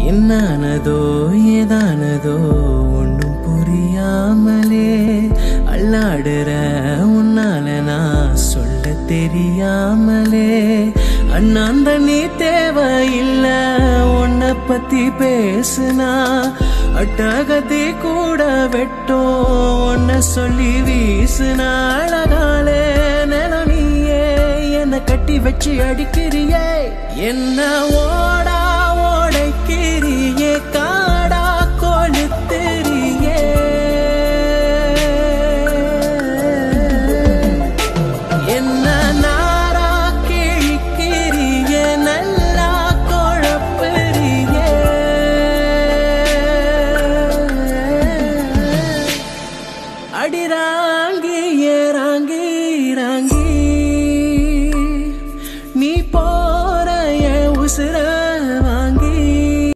என்னானதோ ஏதானதோ ஒன்றும் புரியாமலே அல்லாடுற உன்னால நான் சொல்ல தெரியாமலே அண்ணாந்த நீ தேவையில்ல உன்னை பத்தி பேசுனா அட்டகத்தை கூட வெட்டும் உன்னை சொல்லி வீசுனா அழகாலே நிலம் நீயே என்ன கட்டி வச்சு அடிக்கிறியே என்ன ஓடா